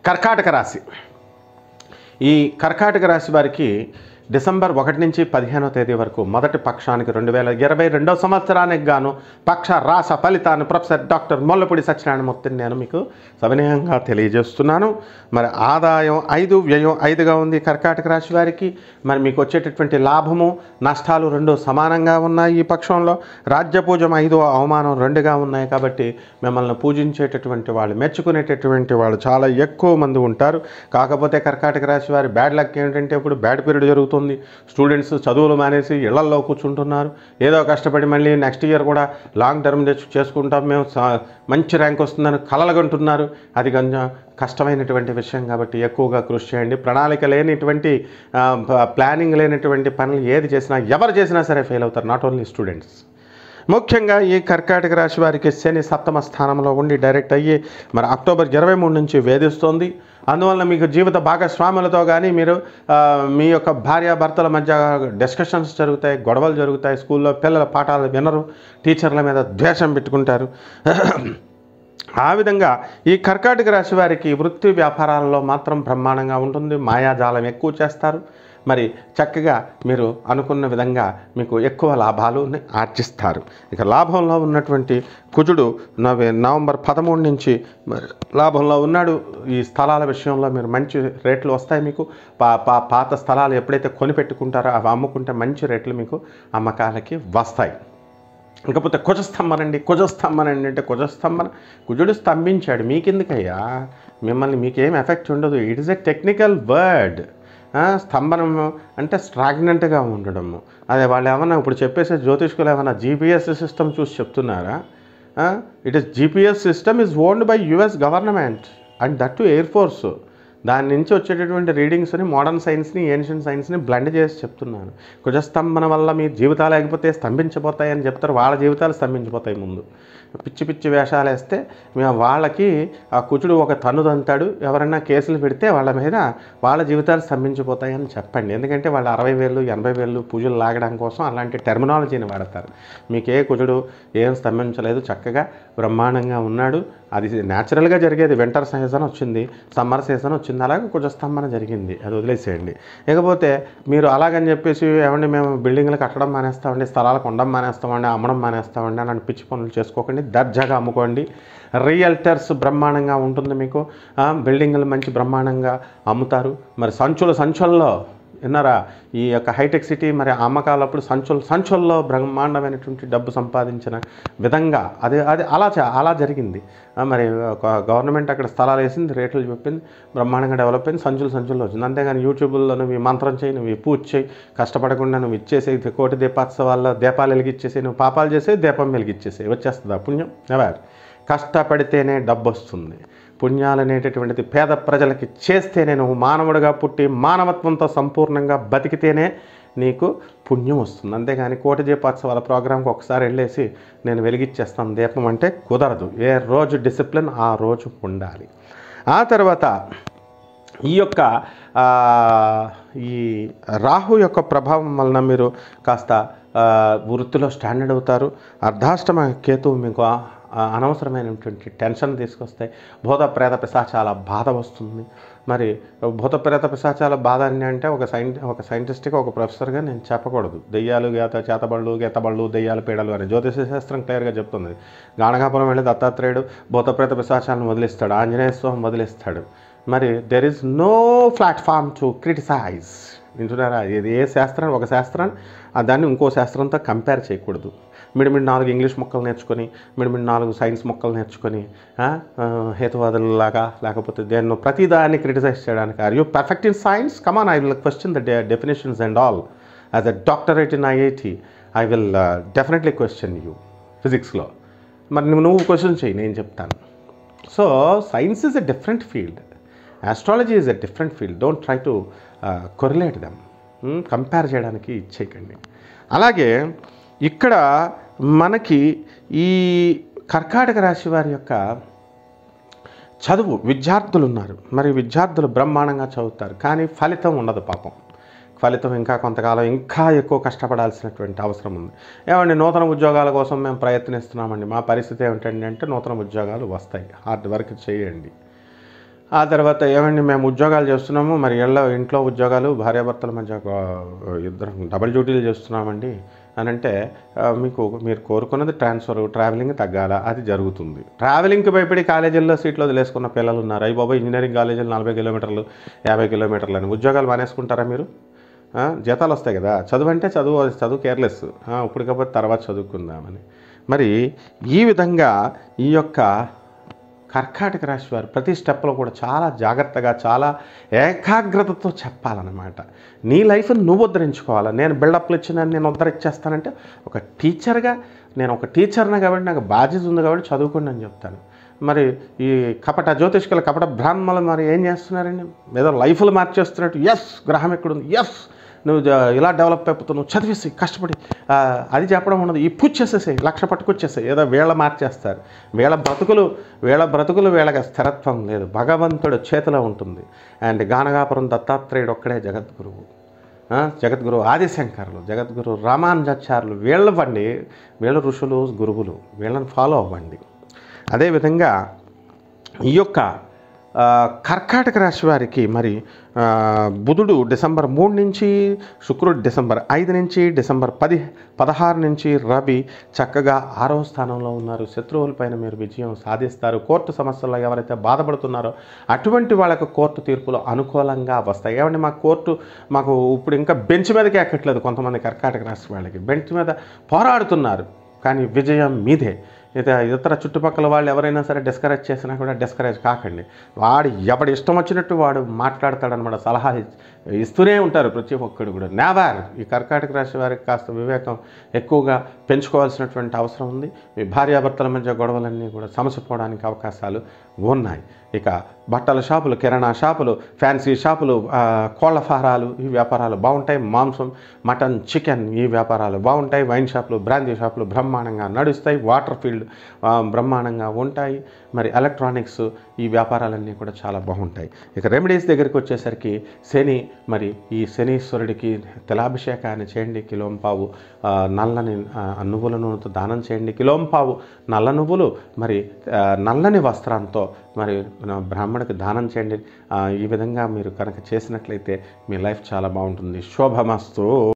కర్కాటక రాశి ఈ కర్కాటక రాశి వారికి డిసెంబర్ ఒకటి నుంచి పదిహేనో తేదీ వరకు మొదటి పక్షానికి రెండు వేల ఇరవై రెండో సంవత్సరానికి గాను పక్ష రాస ఫలితాన్ని ప్రొఫెసర్ డాక్టర్ మొల్లపూడి సత్యనారాయణమూర్తిని నేను మీకు సవినయంగా తెలియజేస్తున్నాను మరి ఆదాయం ఐదు వ్యయం ఐదుగా ఉంది కర్కాటక రాశి వారికి మరి మీకు వచ్చేటటువంటి లాభము నష్టాలు రెండు సమానంగా ఉన్నాయి ఈ పక్షంలో రాజ్య పూజం ఐదు అవమానం రెండుగా ఉన్నాయి కాబట్టి మిమ్మల్ని పూజించేటటువంటి వాళ్ళు మెచ్చుకునేటటువంటి వాళ్ళు చాలా ఎక్కువ మంది ఉంటారు కాకపోతే కర్కాటక రాశి వారి బ్యాడ్ లక్ ఏంటంటే ఇప్పుడు బ్యాడ్ పీరియడ్ జరుగుతుంది స్టూడెంట్స్ చదువులు మానేసి ఇళ్లల్లో కూర్చుంటున్నారు ఏదో కష్టపడి మళ్ళీ నెక్స్ట్ ఇయర్ కూడా లాంగ్ టర్మ్ తెచ్చు చేసుకుంటాం మేము సా- మంచి ర్యాంక్ వస్తుందని కలలుగంటున్నారు అది కొంచెం కష్టమైనటువంటి విషయం కాబట్టి ఎక్కువగా కృషి చేయండి ప్రణాళిక లేనిటువంటి ఆ, ప- ప్లానింగ్ లేనటువంటి పనులు ఏది చేసినా ఎవరు చేసినా సరే ఫెయిల్ అవుతారు నాట్ ఓన్లీ స్టూడెంట్స్ ముఖ్యంగా ఈ కర్కాటక రాశి వారికి శని సప్తమ స్థానంలో ఉండి డైరెక్ట్ అయ్యి మరి అక్టోబర్ ఇరవై మూడు నుంచి వేధిస్తోంది అందువల్ల మీకు జీవిత భాగస్వాములతో కానీ మీరు ఆ, మీ యొక్క భార్యాభర్తల మధ్య డిస్కషన్స్ జరుగుతాయి గొడవలు జరుగుతాయి స్కూల్లో పిల్లల పాఠాలు వినరు టీచర్ల మీద ద్వేషం పెట్టుకుంటారు ఆ విధంగా ఈ కర్కాటక రాశి వారికి వృత్తి వ్యాపారాలలో మాత్రం బ్రహ్మాండంగా ఉంటుంది మాయాజాలం ఎక్కువ చేస్తారు మరి చక్కగా మీరు అనుకున్న విధంగా మీకు ఎక్కువ లాభాలు ఆర్జిస్తారు ఇక లాభంలో ఉన్నటువంటి కుజుడు నవ నవంబర్ పదమూడు నుంచి మరి లాభంలో ఉన్నాడు ఈ స్థలాల విషయంలో మీరు మంచి రేట్లు వస్తాయి మీకు పా పా పాత స్థలాలు ఎప్పుడైతే కొనిపెట్టుకుంటారో అవి అమ్ముకుంటే మంచి రేట్లు మీకు అమ్మకాలకి వస్తాయి ఇకపోతే కుజస్తంభన అండి కుజస్తంభన అండి అంటే కుజస్తంభన కుజుడు స్తంభించాడు మీకెందుకయ్యా మిమ్మల్ని మీకేం ఎఫెక్ట్ ఉండదు it is a technical word స్తంభనము అంటే స్ట్రాగ్నెంట్గా ఉండడము అదే వాళ్ళు ఏమన్నా ఇప్పుడు చెప్పేసే జ్యోతిష్కులు ఏమన్నా జీపీఎస్ సిస్టమ్ చూసి చెప్తున్నారా it is GPS system is owned by US government and that to air force దాని నుంచి వచ్చేటటువంటి రీడింగ్స్ని మోడర్న్ సైన్స్ని ఏన్షియన్ సైన్స్ని బ్లెండ్ చేసి చెప్తున్నాను కుజస్తంభన వల్ల మీ జీవితాలు ఆగిపోతే స్తంభించిపోతాయని చెప్తారు వాళ్ళ జీవితాలు స్తంభించిపోతాయి ముందు పిచ్చి పిచ్చి వేషాలు వేస్తే మేము వాళ్ళకి ఆ కుచుడు ఒక తన్ను తంతాడు ఎవరైనా కేసులు పెడితే వాళ్ళ మీద వాళ్ళ జీవితాలు స్తంభించిపోతాయని చెప్పండి ఎందుకంటే వాళ్ళు అరవై వేలు ఎనభై వేలు పూజలు లాగడం కోసం అలాంటి టెర్మినాలజీని వాడతారు మీకే కుజుడు ఏం స్తంభించలేదు చక్కగా బ్రహ్మాండంగా ఉన్నాడు అది న్యాచురల్గా జరిగేది వింటర్ సీజన్ వచ్చింది సమ్మర్ సీజన్ వచ్చింది అలాగే కొంచెం స్తంభన జరిగింది అది వదిలేసేయండి ఇకపోతే మీరు అలాగని చెప్పేసి ఏమండి మేము బిల్డింగ్లు కట్టడం మానేస్తామండి స్థలాలు కొనడం మానేస్తామండి అమ్మడం మానేస్తామండి అని పిచ్చి పనులు చేసుకోకండి దర్జాగా అమ్ముకోండి రియల్టర్స్ బ్రహ్మాండంగా ఉంటుంది మీకు ఆ, బిల్డింగ్లు మంచి బ్రహ్మాండంగా అమ్ముతారు మరి సంచుల సంచుల్లో విన్నారా ఈ యొక్క హైటెక్ సిటీ మరి అమ్మకాలప్పుడు సంచుల సంచుల్లో బ్రహ్మాండమైనటువంటి డబ్బు సంపాదించిన విధంగా అది అది అలా చ- అలా జరిగింది ఆ, మరి ఒక గవర్నమెంట్ అక్కడ స్థలాలు వేసింది రేట్లు చెప్పింది బ్రహ్మాండంగా డెవలప్ అయింది సంచులు సంచుల్లో వచ్చింది అంతేగాని యూట్యూబ్లో నువ్వు ఈ మంత్రం చేయి నువ్వు ఈ పూజ చేయి కష్టపడకుండా నువ్వు ఇచ్చేసి కోటి దీపోత్సవాల్లో దీపాలు వెలిగిచ్చేసి నువ్వు పాపాలు చేసే దీపం వెలిగిచ్చేసి వచ్చేస్తుందా పుణ్యం ఎవరు కష్టపడితేనే డబ్బు వస్తుంది పుణ్యాలు అనేటటువంటిది పేద ప్రజలకి చేస్తేనే నువ్వు మానవుడిగా పుట్టి మానవత్వంతో సంపూర్ణంగా బతికితేనే నీకు పుణ్యం వస్తుంది అంతేగాని కోటి దీపోత్సవాల ప్రోగ్రాంకి ఒకసారి వెళ్ళేసి నేను వెలిగిచ్చేస్తాను దీపం అంటే కుదరదు ఏ రోజు డిసిప్లిన్ ఆ రోజు ఉండాలి ఆ తర్వాత ఈ యొక్క ఆ, ఈ రాహు యొక్క ప్రభావం వలన మీరు కాస్త ఆ, వృత్తిలో స్టాండర్డ్ అవుతారు అర్ధాష్టమ కేతువు మీకు ఆ- ఆ అనవసరమైనటువంటి టెన్షన్ తీసుకొస్తాయి భూత ప్రేత పిశాచాల బాధ వస్తుంది మరి భూత ప్రేత పిశాచాల బాధ అని అంటే ఒక సైన్ ఒక సైంటిస్ట్గా ఒక ప్రొఫెసర్గా నేను చెప్పకూడదు దెయ్యాలు గీత చేతబళ్ళు గీతబళ్ళు దెయ్యాలు పీడలు అని జ్యోతిష శాస్త్రం క్లియర్గా చెప్తుంది గాణగాపురం వెళ్ళి దత్తాత్రేయుడు భూత ప్రేత పిశాచాలను వదిలిస్తాడు ఆంజనేయ స్వామి వదిలిస్తాడు మరి there is no platform to criticise వింటున్నారా ఇది ఏ శాస్త్రం ఒక శాస్త్రం ఆ దాన్ని ఇంకో శాస్త్రంతో కంపేర్ చేయకూడదు మిడిమిడి నాలుగు ఇంగ్లీష్ మొక్కలు నేర్చుకొని మిడిమిడి నాలుగు సైన్స్ మొక్కలు నేర్చుకొని ఆ, ఆ, హేతువాదులలాగా లేకపోతే దేన్నో ప్రతిదాన్ని క్రిటిసైజ్ చేయడానికి are you perfect in science come on I will question the definitions and all as a doctorate in IIT I will definitely question you ఫిజిక్స్లో మరి నువ్వు నువ్వు క్వశ్చన్ చేయి నేను చెప్తాను so science is a different field astrology is a different field don't try to correlate them compare చేయడానికి ఇచ్చేయకండి అలాగే ఇక్కడ మనకి ఈ కర్కాటక రాశి వారి యొక్క చదువు విద్యార్థులు ఉన్నారు మరి విద్యార్థులు బ్రహ్మాండంగా చదువుతారు కానీ ఫలితం ఉండదు పాపం ఫలితం ఇంకా కొంతకాలం ఇంకా ఎక్కువ కష్టపడాల్సినటువంటి అవసరం ఉంది ఏమండి నూతన ఉద్యోగాల కోసం మేము ప్రయత్నిస్తున్నామండి మా పరిస్థితి ఏమిటండి అంటే నూతన ఉద్యోగాలు వస్తాయి హార్డ్ వర్క్ చేయండి ఆ తర్వాత ఏమండి మేము ఉద్యోగాలు చేస్తున్నాము మరి ఇళ్ళ ఇంట్లో ఉద్యోగాలు భార్యాభర్తల మధ్య ఒక ఇద్దరం డబల్ డ్యూటీలు చేస్తున్నామండి అని అంటే ఆ, మీకు మీరు కోరుకున్నది ట్రాన్స్ఫర్ ట్రావెలింగ్ తగ్గాల అది జరుగుతుంది ట్రావెలింగ్కి భయపడి కాలేజీల్లో సీట్లు వదిలేసుకున్న పిల్లలు ఉన్నారు అయ్యి బాబా ఇంజనీరింగ్ కాలేజీలు నలభై కిలోమీటర్లు యాభై కిలోమీటర్లు అని ఉద్యోగాలు మానేసుకుంటారా మీరు ఆ, జీతాలు వస్తాయి కదా చదువు అంటే చదువు చదువు కేర్లెస్ ఇప్పుడు కాకపోతే తర్వాత చదువుకుందామని మరి ఈ విధంగా ఈ యొక్క కర్కాటక రాశి వారు ప్రతి స్టెప్లో కూడా చాలా జాగ్రత్తగా చాలా ఏకాగ్రతతో చెప్పాలన్నమాట నీ లైఫ్ని నువ్వు ఉద్ధరించుకోవాలి నేను బిల్డప్లు ఇచ్చిన నేను ఉద్ధరించేస్తానంటే ఒక టీచర్గా నేను ఒక టీచర్ని కాబట్టి నాకు బాధ్యత ఉంది కాబట్టి చదువుకోండి అని చెప్తాను మరి ఈ కపట జ్యోతిష్కుల కపట బ్రాహ్మణులు మరి ఏం చేస్తున్నారండి ఏదో లైఫ్లు మార్చేస్తున్నట్టు ఎస్ గ్రహం ఎక్కడుంది ఎస్ నువ్వు జ- ఇలా డెవలప్ అయిపోతావు నువ్వు చదివేసి కష్టపడి ఆ, అది చెప్పడం ఉండదు ఈ పూజ చేసేసాయి లక్ష పట్టుకొచ్చేసాయి ఏదో వీళ్ళ మార్చేస్తారు వీళ్ళ బ్రతుకులు వీళ్ళ బ్రతుకులు వీళ్ళకి స్థిరత్వం లేదు భగవంతుడు చేతిలో ఉంటుంది అండ్ గానగాపురం దత్తాత్రేయుడు ఒక్కడే జగద్గురువు ఆ, జగద్గురు ఆదిశంకరులు జగద్గురు రామానుజాచార్యులు వీళ్ళవ్వండి వీళ్ళ ఋషులు గురువులు వీళ్ళని ఫాలో అవ్వండి అదేవిధంగా ఈ యొక్క ఆ, కర్కాటక రాశి వారికి మరి ఆ, బుధుడు డిసెంబర్ మూడు నుంచి శుక్రుడు డిసెంబర్ ఐదు నుంచి డిసెంబర్ పది పదహారు నుంచి రవి చక్కగా ఆరవ స్థానంలో ఉన్నారు శత్రువులపైన మీరు విజయం సాధిస్తారు కోర్టు సమస్యల్లో ఎవరైతే బాధపడుతున్నారో అటువంటి వాళ్ళకు కోర్టు తీర్పులు అనుకూలంగా వస్తాయి ఏమంటే మా కోర్టు మాకు ఇప్పుడు ఇంకా బెంచ్ మీదకి ఎక్కట్లేదు కొంతమంది కర్కాటక రాశి వాళ్ళకి బెంచ్ మీద పోరాడుతున్నారు కానీ విజయం మీదే ఇత ఇతర చుట్టుపక్కల వాళ్ళు ఎవరైనా సరే డిస్కరేజ్ చేసినా కూడా డిస్కరేజ్ కాకండి వాడు ఎవడు ఇష్టం వచ్చినట్టు వాడు మాట్లాడతాడనమాట సలహా ఇస్తూనే ఉంటారు ప్రతి ఒక్కడు కూడా నేవార్ ఈ కర్కాటక రాశి వారికి కాస్త వివేకం ఎక్కువగా పెంచుకోవాల్సినటువంటి అవసరం ఉంది మీ భార్యాభర్తల మధ్య గొడవలన్నీ కూడా సమసిపోవడానికి అవకాశాలు ఉన్నాయి ఇక బట్టల షాపులు కిరాణా షాపులు ఫ్యాన్సీ షాపులు ఆ, కోళ్ల ఫారాలు ఈ వ్యాపారాలు బాగుంటాయి మాంసం మటన్ చికెన్ ఈ వ్యాపారాలు బాగుంటాయి వైన్ షాపులు బ్రాందీ షాపులు బ్రహ్మాండంగా నడుస్తాయి వాటర్ ఫీల్డ్ ఆ, బ్రహ్మాండంగా ఉంటాయి మరి ఎలక్ట్రానిక్స్ ఈ వ్యాపారాలన్నీ కూడా చాలా బాగుంటాయి ఇక రెమెడీస్ దగ్గరికి వచ్చేసరికి శని మరి ఈ శనీశ్వరుడికి తిలాభిషేకాన్ని చేయండి కిలోంపావు ఆ, నల్లని ఆ, నువ్వుల నూనెతో దానం చేయండి కిలోంపావు నల్ల నువ్వులు మరి ఆ, నల్లని వస్త్రంతో మరి మన బ్రాహ్మణుడికి దానం చేయండి ఆ, ఈ విధంగా మీరు కనుక చేసినట్లయితే మీ లైఫ్ చాలా బాగుంటుంది శోభమస్తు